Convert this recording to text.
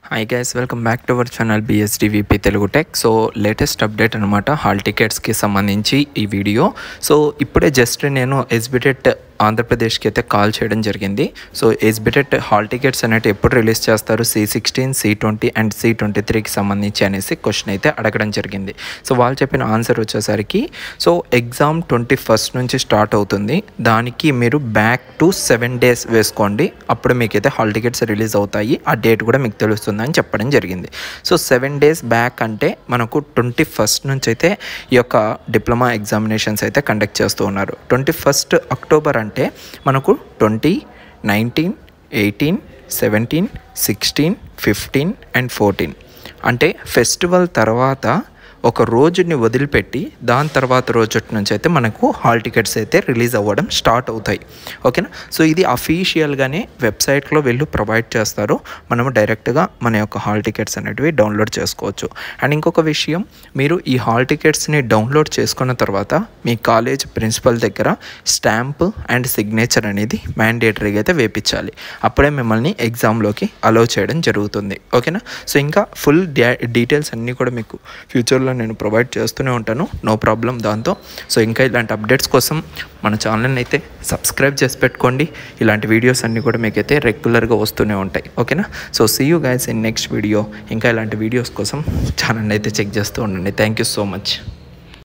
hi guys welcome back to our channel B S D V P Telugu tech so latest update అనమాట hall టికెట్స్కి సంబంధించి ఈ video so ఇప్పుడే జస్ట్ నేను ఎస్బిటెట్ ఆంధ్రప్రదేశ్కి అయితే కాల్ చేయడం జరిగింది సో ఎస్బిటెట్ హాల్ టికెట్స్ అనేవి ఎప్పుడు రిలీజ్ చేస్తారు C sixteen C twenty and C twenty త్రీకి సంబంధించి అనేసి క్వశ్చన్ అయితే అడగడం జరిగింది సో వాళ్ళు చెప్పిన ఆన్సర్ వచ్చేసరికి సో ఎగ్జామ్ ట్వంటీ ఫస్ట్ నుంచి స్టార్ట్ అవుతుంది దానికి మీరు బ్యాక్ టు సెవెన్ డేస్ వేసుకోండి అప్పుడు మీకైతే హాల్ టికెట్స్ రిలీజ్ అవుతాయి ఆ డేట్ కూడా మీకు తెలుస్తుందని చెప్పడం జరిగింది సో సెవెన్ డేస్ బ్యాక్ అంటే మనకు ట్వంటీ ఫస్ట్ నుంచి అయితే ఈ యొక్క డిప్లొమా ఎగ్జామినేషన్స్ అయితే కండక్ట్ చేస్తూ ఉన్నారు ట్వంటీ ఫస్ట్ అక్టోబర్ అంటే మనకు twenty nineteen eighteen seventeen sixteen fifteen and fourteen అంటే ఫెస్టివల్ తర్వాత ఒక రోజుని వదిలిపెట్టి దాని తర్వాత రోజు నుంచి అయితే మనకు హాల్ టికెట్స్ అయితే రిలీజ్ అవ్వడం స్టార్ట్ అవుతాయి ఓకేనా సో ఇది అఫీషియల్గానే వెబ్సైట్లో వీళ్ళు ప్రొవైడ్ చేస్తారు మనము డైరెక్ట్గా మన యొక్క హాల్ టికెట్స్ అనేటివి డౌన్లోడ్ చేసుకోవచ్చు అండ్ ఇంకొక విషయం మీరు ఈ హాల్ టికెట్స్ని డౌన్లోడ్ చేసుకున్న తర్వాత మీ కాలేజ్ ప్రిన్సిపల్ దగ్గర స్టాంప్ అండ్ సిగ్నేచర్ అనేది మ్యాండేటరీగా అయితే వేపించాలి అప్పుడే మిమ్మల్ని ఎగ్జామ్లోకి అలౌ చేయడం జరుగుతుంది ఓకేనా సో ఇంకా ఫుల్ డీటెయిల్స్ అన్నీ కూడా మీకు ఫ్యూచర్లో నేను ప్రొవైడ్ చేస్తూనే ఉంటాను నో ప్రాబ్లం దాంతో సో ఇంకా ఇలాంటి అప్డేట్స్ కోసం మన ఛానల్ని అయితే సబ్స్క్రైబ్ చేసి పెట్టుకోండి ఇలాంటి వీడియోస్ అన్నీ కూడా మీకైతే రెగ్యులర్గా వస్తూనే ఉంటాయి ఓకేనా so see you guys in next video ఇంకా ఇలాంటి వీడియోస్ కోసం ఛానల్ని అయితే చెక్ చేస్తూ ఉండండి థ్యాంక్ యూ సో మచ్